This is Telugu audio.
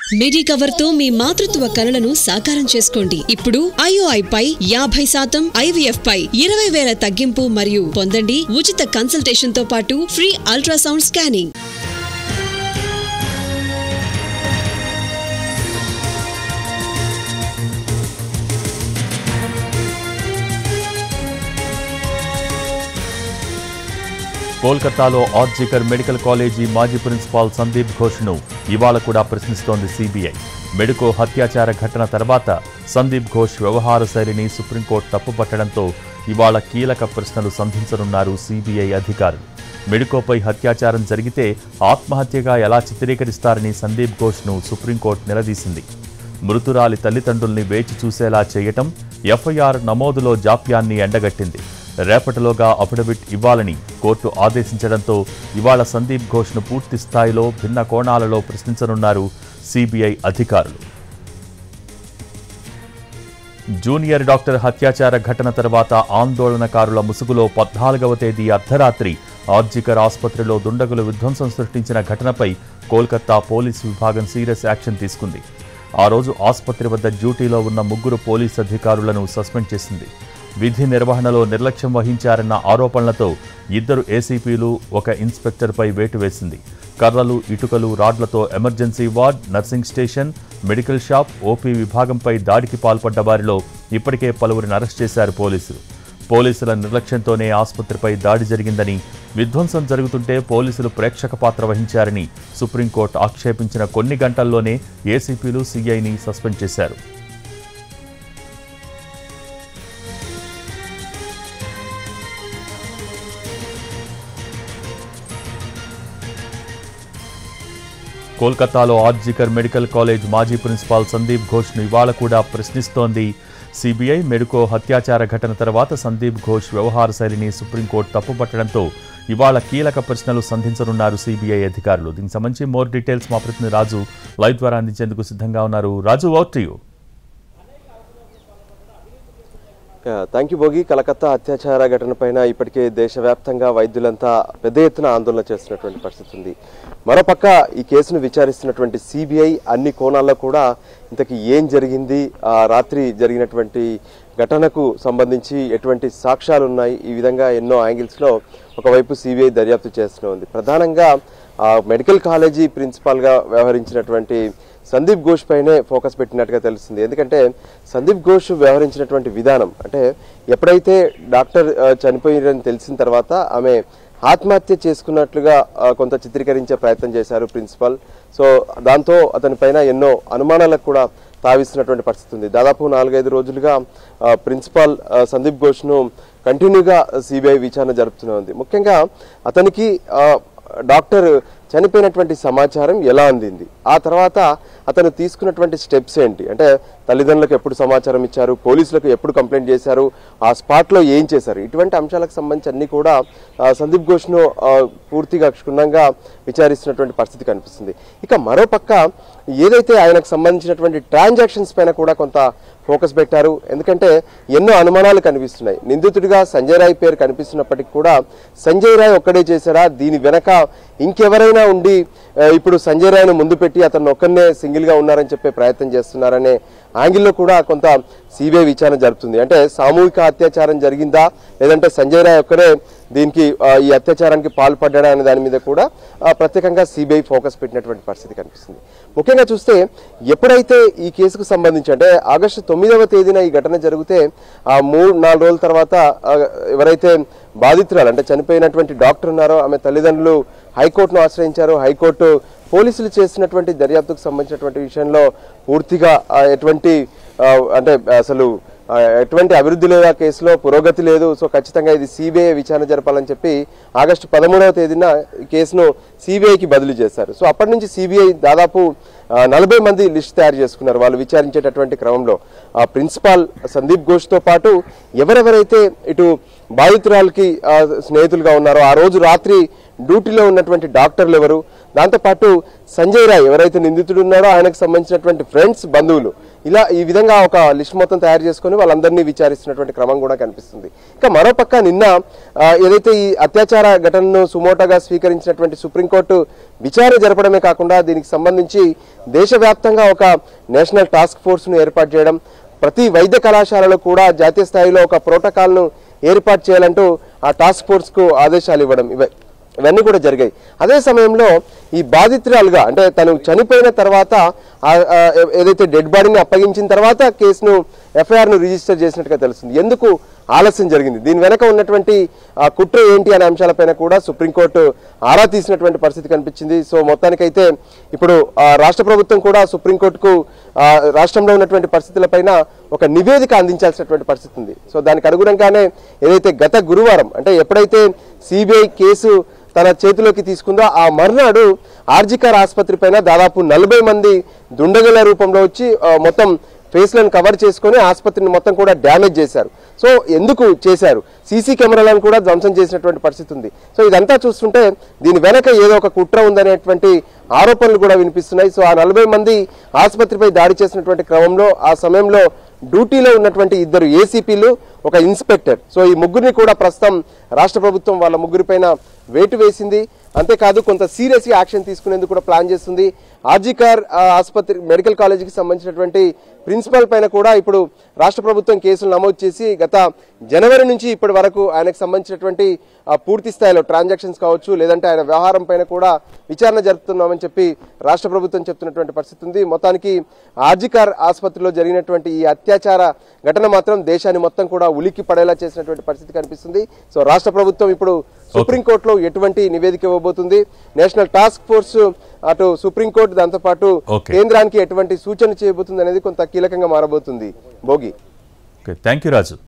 మిడి కవర్ తో మీ మాతృత్వ కలలను సాకారం చేసుకోండి ఇప్పుడు ఐఓఐ పై యాభై శాతం ఐవీఎఫ్ పై ఇరవై వేల తగ్గింపు మరియు పొందండి ఉచిత కన్సల్టేషన్ తో పాటు ఫ్రీ అల్ట్రాసౌండ్ స్కానింగ్ కోల్కతాలో ఆర్జికర్ మెడికల్ కాలేజీ మాజీ ప్రిన్సిపాల్ సందీప్ ఘోష్ను ఇవాళ కూడా ప్రశ్నిస్తోంది సిబిఐ మెడికో హత్యాచార ఘటన తర్వాత సందీప్ ఘోష్ వ్యవహార శైలిని సుప్రీంకోర్టు తప్పుపట్టడంతో ఇవాళ కీలక ప్రశ్నలు సంధించనున్నారు సిబిఐ అధికారులు మెడికోపై హత్యాచారం జరిగితే ఆత్మహత్యగా ఎలా చిత్రీకరిస్తారని సందీప్ ఘోష్ను సుప్రీంకోర్టు నిలదీసింది మృతురాలి తల్లిదండ్రుల్ని వేచి చూసేలా చేయటం ఎఫ్ఐఆర్ నమోదులో జాప్యాన్ని ఎండగట్టింది రేపటిలోగా అఫిడవిట్ ఇవ్వాలని కోర్టు ఆదేశించడంతో ఇవాళ సందీప్ ఘోష్ను పూర్తి స్థాయిలో భిన్న కోణాలలో ప్రశ్నించనున్నారు సిబిఐ అధికారులు జూనియర్ డాక్టర్ హత్యాచార ఘటన తర్వాత ఆందోళనకారుల ముసుగులో పద్నాలుగవ తేదీ అర్ధరాత్రి ఆర్జికర్ ఆసుపత్రిలో దుండగులు విధ్వంసం సృష్టించిన ఘటనపై కోల్కతా పోలీసు విభాగం సీరియస్ యాక్షన్ తీసుకుంది ఆ రోజు ఆసుపత్రి వద్ద డ్యూటీలో ఉన్న ముగ్గురు పోలీస్ అధికారులను సస్పెండ్ చేసింది విధి నిర్వహణలో నిర్లక్ష్యం వహించారన్న ఆరోపణలతో ఇద్దరు ఏసీపీలు ఒక ఇన్స్పెక్టర్పై వేటు వేసింది కర్రలు ఇటుకలు రాడ్లతో emergency ward nursing station medical shop OP విభాగంపై దాడికి పాల్పడ్డ వారిలో ఇప్పటికే పలువురిని అరెస్ట్ చేశారు పోలీసులు పోలీసుల నిర్లక్ష్యంతోనే ఆసుపత్రిపై దాడి జరిగిందని విధ్వంసం జరుగుతుంటే పోలీసులు ప్రేక్షక పాత్ర వహించారని సుప్రీంకోర్టు ఆక్షేపించిన కొన్ని గంటల్లోనే ఏసీపీలు సీఐని సస్పెండ్ చేశారు కోల్కతాలో ఆర్జికర్ మెడికల్ కాలేజ్ మాజీ ప్రిన్సిపాల్ సందీప్ ఘోష్ను ఇవాళ కూడా ప్రశ్నిస్తోంది సిబిఐ మెడికో హత్యాచార ఘటన తర్వాత సందీప్ ఘోష్ వ్యవహార శైలిని సుప్రీంకోర్టు తప్పుపట్టడంతో ఇవాళ కీలక ప్రశ్నలు సంధించనున్నారు సిబిఐ అధికారులు దీనికి సంబంధించి మోర్ డీటెయిల్స్ మా ప్రతినిధి రాజు లైవ్ ద్వారా అందించేందుకు సిద్ధంగా ఉన్నారు Raju out to you thank you Bhogi Calcutta అత్యాచార ఘటన పైన ఇప్పటికే దేశవ్యాప్తంగా వైద్యులంతా పెద్ద ఎత్తున ఆందోళన చేస్తున్నటువంటి పరిస్థితి ఉంది మరోపక్క ఈ కేసును విచారిస్తున్నటువంటి సిబిఐ అన్ని కోణాల్లో కూడా ఇంతకీ ఏం జరిగింది ఆ రాత్రి జరిగినటువంటి ఘటనకు సంబంధించి ఎటువంటి సాక్ష్యాలు ఉన్నాయి ఈ విధంగా ఎన్నో యాంగిల్స్లో ఒకవైపు సిబిఐ దర్యాప్తు చేస్తూనే ఉంది ప్రధానంగా ఆ మెడికల్ కాలేజీ ప్రిన్సిపాల్గా వ్యవహరించినటువంటి సందీప్ ఘోష్ పైనే ఫోకస్ పెట్టినట్టుగా తెలుస్తుంది ఎందుకంటే సందీప్ ఘోష్ వ్యవహరించినటువంటి విధానం అంటే ఎప్పుడైతే డాక్టర్ ఆ, చనిపోయారని తెలిసిన తర్వాత ఆమె ఆత్మహత్య చేసుకున్నట్లుగా ఆ, కొంత చిత్రీకరించే ప్రయత్నం చేశారు ప్రిన్సిపల్ సో దాంతో అతని పైన ఎన్నో అనుమానాలకు కూడా తావిస్తున్నటువంటి పరిస్థితి ఉంది దాదాపు నాలుగైదు రోజులుగా ఆ, ప్రిన్సిపాల్ ఆ, సందీప్ ఘోష్ను కంటిన్యూగా సిబిఐ విచారణ జరుపుతూనే ఉంది ముఖ్యంగా అతనికి ఆ, డాక్టర్ చనిపోయినటువంటి సమాచారం ఎలా అందింది ఆ తర్వాత అతను తీసుకున్నటువంటి స్టెప్స్ ఏంటి అంటే తల్లిదండ్రులకు ఎప్పుడు సమాచారం ఇచ్చారు పోలీసులకు ఎప్పుడు కంప్లైంట్ చేశారు ఆ స్పాట్లో ఏం చేశారు ఇటువంటి అంశాలకు సంబంధించి అన్ని కూడా ఆ, సందీప్ ఘోష్ను ఆ, పూర్తిగా క్షుణ్ణంగా విచారిస్తున్నటువంటి పరిస్థితి కనిపిస్తుంది ఇక మరోపక్క ఏదైతే ఆయనకు సంబంధించినటువంటి ట్రాన్సాక్షన్స్ పైన కూడా కొంత ఫోకస్ పెట్టారు ఎందుకంటే ఎన్నో అనుమానాలు కనిపిస్తున్నాయి నిందితుడిగా సంజయ్ రాయ్ పేరు కనిపిస్తున్నప్పటికీ కూడా సంజయ్ రాయ్ ఒక్కడే చేశారా దీని వెనక ఇంకెవరైనా ఉండి ఆ, ఇప్పుడు సంజయ్ రాయ్ను ముందు పెట్టి అతను ఒక్కనే సింగిల్ గా ఉన్నారని చెప్పే ప్రయత్నం చేస్తున్నారనే యాంగిల్లో కూడా కొంత సిబిఐ విచారణ జరుపుతుంది అంటే సామూహిక అత్యాచారం జరిగిందా లేదంటే సంజయ్ రాయ్ ఒక్కడే దీనికి ఆ, ఈ అత్యాచారానికి పాల్పడ్డా అనే దాని మీద కూడా ఆ, ప్రత్యేకంగా సిబిఐ ఫోకస్ పెట్టినటువంటి పరిస్థితి కనిపిస్తుంది ముఖ్యంగా చూస్తే ఎప్పుడైతే ఈ కేసుకు సంబంధించి అంటే ఆగస్టు తొమ్మిదవ తేదీన ఈ ఘటన జరిగితే ఆ మూడు నాలుగు రోజుల తర్వాత ఆ, ఎవరైతే బాధితురాలు అంటే చనిపోయినటువంటి డాక్టర్ ఉన్నారో ఆమె తల్లిదండ్రులు హైకోర్టును ఆశ్రయించారు హైకోర్టు పోలీసులు చేసినటువంటి దర్యాప్తుకు సంబంధించినటువంటి విషయంలో పూర్తిగా ఆ, ఎటువంటి ఆ, అంటే అసలు ఆ, ఎటువంటి అభివృద్ధి లేదు ఆ కేసులో పురోగతి లేదు సో ఖచ్చితంగా ఇది సిబిఐ విచారణ జరపాలని చెప్పి ఆగస్టు పదమూడవ తేదీన ఈ కేసును సిబిఐకి బదిలీ చేశారు సో అప్పటి నుంచి సిబిఐ దాదాపు ఆ, నలభై మంది లిస్ట్ తయారు చేసుకున్నారు వాళ్ళు విచారించేటటువంటి క్రమంలో ఆ ప్రిన్సిపాల్ సందీప్ ఘోష్తో పాటు ఎవరెవరైతే ఇటు బాధితురాలకి ఆ, స్నేహితులుగా ఉన్నారో ఆ రోజు రాత్రి డ్యూటీలో ఉన్నటువంటి డాక్టర్లు ఎవరు దాంతోపాటు సంజయ్ రాయ్ ఎవరైతే నిందితుడు ఉన్నారో ఆయనకు సంబంధించినటువంటి ఫ్రెండ్స్ బంధువులు ఇలా ఈ విధంగా ఒక లిస్ట్ మొత్తం తయారు చేసుకొని వాళ్ళందరినీ విచారిస్తున్నటువంటి క్రమం కూడా కనిపిస్తుంది ఇక మరోపక్క నిన్న ఆ, ఏదైతే ఈ అత్యాచార ఘటనను సుమోటోగా స్వీకరించినటువంటి సుప్రీంకోర్టు విచారణ జరపడమే కాకుండా దీనికి సంబంధించి దేశవ్యాప్తంగా ఒక నేషనల్ టాస్క్ ఫోర్స్ను ఏర్పాటు చేయడం ప్రతి వైద్య కళాశాలలో కూడా జాతీయ స్థాయిలో ఒక ప్రోటోకాల్ను ఏర్పాటు చేయాలంటూ ఆ టాస్క్ ఫోర్స్కు ఆదేశాలు ఇవ్వడం ఇవే ఇవన్నీ కూడా జరిగాయి అదే సమయంలో ఈ బాధితురాలుగా అంటే తను చనిపోయిన తర్వాత ఆ- ఆ ఏ- ఏదైతే డెడ్ బాడీని అప్పగించిన తర్వాత కేసును ఎఫ్ఐఆర్ను రిజిస్టర్ చేసినట్టుగా తెలుస్తుంది ఎందుకు ఆలస్యం జరిగింది దీని వెనక ఉన్నటువంటి ఆ కుట్ర ఏంటి అనే అంశాలపైన కూడా సుప్రీంకోర్టు ఆరా తీసినటువంటి పరిస్థితి కనిపించింది సో మొత్తానికైతే ఇప్పుడు ఆ, రాష్ట్ర ప్రభుత్వం కూడా సుప్రీంకోర్టుకు ఆ, రాష్ట్రంలో ఉన్నటువంటి పరిస్థితులపైన ఒక నివేదిక అందించాల్సినటువంటి పరిస్థితి ఉంది సో దానికి అనుగుణంగానే ఏదైతే గత గురువారం అంటే ఎప్పుడైతే సిబిఐ కేసు తన చేతిలోకి తీసుకుందో ఆ మర్నాడు ఆర్జికర్ ఆసుపత్రి పైన దాదాపు నలభై మంది దుండగుల రూపంలో వచ్చి ఆ, మొత్తం ఫేస్లను కవర్ చేసుకొని ఆసుపత్రిని మొత్తం కూడా డ్యామేజ్ చేశారు సో ఎందుకు చేశారు సీసీ కెమెరాలను కూడా ధ్వంసం చేసినటువంటి పరిస్థితి ఉంది సో ఇదంతా చూస్తుంటే దీని వెనక ఏదో ఒక కుట్ర ఉందనేటువంటి ఆరోపణలు కూడా వినిపిస్తున్నాయి సో ఆ నలభై మంది ఆసుపత్రిపై దాడి చేసినటువంటి క్రమంలో ఆ సమయంలో డ్యూటీలో ఉన్నటువంటి ఇద్దరు ఏసీపీలు ఒక ఇన్స్పెక్టర్ సో ఈ ముగ్గురిని కూడా ప్రస్తుతం రాష్ట్ర ప్రభుత్వం వాళ్ళ ముగ్గురిపైన వేటు వేసింది అంతేకాదు కొంత సీరియస్ గా యాక్షన్ తీసుకునేందుకు కూడా ప్లాన్ చేస్తుంది ఆర్జికార్ ఆ, ఆసుపత్రి మెడికల్ కాలేజీకి సంబంధించినటువంటి ప్రిన్సిపల్ పైన కూడా ఇప్పుడు రాష్ట్ర ప్రభుత్వం కేసులు నమోదు చేసి గత జనవరి నుంచి ఇప్పటి వరకు ఆయనకు సంబంధించినటువంటి ఆ, పూర్తి స్థాయిలో ట్రాన్సాక్షన్స్ కావచ్చు లేదంటే ఆయన వ్యవహారం పైన కూడా విచారణ జరుపుతున్నామని చెప్పి రాష్ట్ర ప్రభుత్వం చెప్తున్నటువంటి పరిస్థితి ఉంది మొత్తానికి ఆర్జికార్ ఆసుపత్రిలో జరిగినటువంటి ఈ అత్యాచార ఘటన మాత్రం దేశాన్ని మొత్తం కూడా ఉలిక్కి పడేలా చేసినటువంటి పరిస్థితి కనిపిస్తుంది సో రాష్ట్ర ప్రభుత్వం ఇప్పుడు సుప్రీంకోర్టులో ఎటువంటి నివేదిక ఇవ్వబోతుంది నేషనల్ టాస్క్ ఫోర్స్ అటు సుప్రీంకోర్టు దాంతోపాటు Okay. కేంద్రానికి ఎటువంటి సూచన చేయబోతుంది అనేది కొంత కీలకంగా మారబోతుంది Bhogi okay thank you Raju